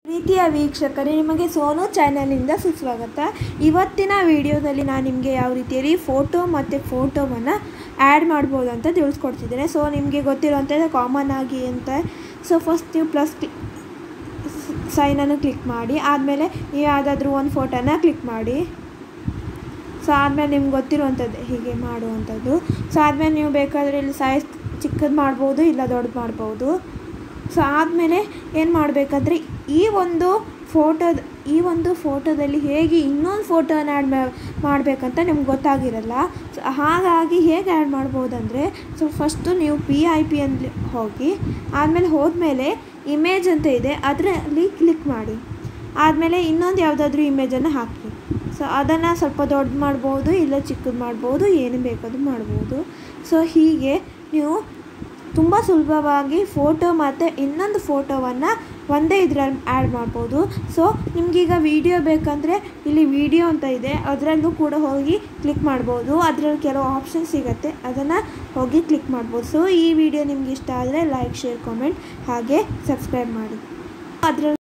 ಪ್ರೀತಿಯ ವೀಕ್ಷಕರೇ ನಿಮಗೆ ಸೋನು ಚಾನಲಿಂದ ಸುಸ್ವಾಗತ ಇವತ್ತಿನ ವಿಡಿಯೋದಲ್ಲಿ ನಾನು ನಿಮಗೆ ಯಾವ ರೀತಿಯಲ್ಲಿ ಫೋಟೋ ಮತ್ತು ಫೋಟೋವನ್ನು ಆ್ಯಡ್ ಮಾಡ್ಬೋದು ಅಂತ ತಿಳಿಸ್ಕೊಡ್ತಿದ್ದೇನೆ ಸೊ ನಿಮಗೆ ಗೊತ್ತಿರೋಂಥದ್ದು ಕಾಮನ್ ಆಗಿ ಅಂತ ಸೊ ಫಸ್ಟ್ ನೀವು ಪ್ಲಸ್ ಸೈನನ್ನು ಕ್ಲಿಕ್ ಮಾಡಿ ಆದಮೇಲೆ ನೀವು ಯಾವುದಾದ್ರೂ ಒಂದು ಫೋಟೋನ ಕ್ಲಿಕ್ ಮಾಡಿ ಸೊ ಆದಮೇಲೆ ನಿಮ್ಗೆ ಗೊತ್ತಿರುವಂಥದ್ದು ಹೀಗೆ ಮಾಡುವಂಥದ್ದು ಸೊ ಆದಮೇಲೆ ನೀವು ಬೇಕಾದರೆ ಇಲ್ಲಿ ಸೈಜ್ ಚಿಕ್ಕದು ಮಾಡ್ಬೋದು ಇಲ್ಲ ದೊಡ್ಡದು ಮಾಡ್ಬೋದು ಸೊ ಆದಮೇಲೆ ಏನು ಮಾಡಬೇಕಂದ್ರೆ ಈ ಒಂದು ಫೋಟೋದ ಈ ಒಂದು ಫೋಟೋದಲ್ಲಿ ಹೇಗೆ ಇನ್ನೊಂದು ಫೋಟೋನ ಆ್ಯಡ್ ಮಾಡಬೇಕಂತ ನಿಮ್ಗೆ ಗೊತ್ತಾಗಿರಲ್ಲ ಸೊ ಹಾಗಾಗಿ ಹೇಗೆ ಆ್ಯಡ್ ಮಾಡ್ಬೋದಂದರೆ ಸೊ ಫಸ್ಟು ನೀವು ಪಿ ಐ ಪಿ ಅಲ್ಲಿ ಹೋಗಿ ಆದಮೇಲೆ ಹೋದ್ಮೇಲೆ ಇಮೇಜ್ ಅಂತ ಇದೆ ಅದರಲ್ಲಿ ಕ್ಲಿಕ್ ಮಾಡಿ ಆದಮೇಲೆ ಇನ್ನೊಂದು ಯಾವುದಾದ್ರೂ ಇಮೇಜನ್ನು ಹಾಕಿ ಸೊ ಅದನ್ನು ಸ್ವಲ್ಪ ದೊಡ್ಡ ಮಾಡ್ಬೋದು ಇಲ್ಲ ಚಿಕ್ಕದು ಮಾಡ್ಬೋದು ಏನು ಬೇಕಾದರೂ ಮಾಡ್ಬೋದು ಸೊ ಹೀಗೆ ನೀವು ತುಂಬ ಸುಲಭವಾಗಿ ಫೋಟೋ ಮತ್ತು ಇನ್ನೊಂದು ಫೋಟೋವನ್ನು ಒಂದೇ ಇದರಲ್ಲಿ ಆ್ಯಡ್ ಮಾಡ್ಬೋದು ಸೊ ನಿಮಗೀಗ ವಿಡಿಯೋ ಬೇಕಂದರೆ ಇಲ್ಲಿ ವಿಡಿಯೋ ಅಂತ ಇದೆ ಅದರಲ್ಲೂ ಕೂಡ ಹೋಗಿ ಕ್ಲಿಕ್ ಮಾಡ್ಬೋದು ಅದರಲ್ಲಿ ಕೆಲವು ಆಪ್ಷನ್ ಸಿಗುತ್ತೆ ಅದನ್ನು ಹೋಗಿ ಕ್ಲಿಕ್ ಮಾಡ್ಬೋದು ಸೊ ಈ ವಿಡಿಯೋ ನಿಮ್ಗೆ ಇಷ್ಟ ಆದರೆ ಲೈಕ್ ಶೇರ್ ಕಾಮೆಂಟ್ ಹಾಗೆ ಸಬ್ಸ್ಕ್ರೈಬ್ ಮಾಡಿ ಅದರಲ್ಲಿ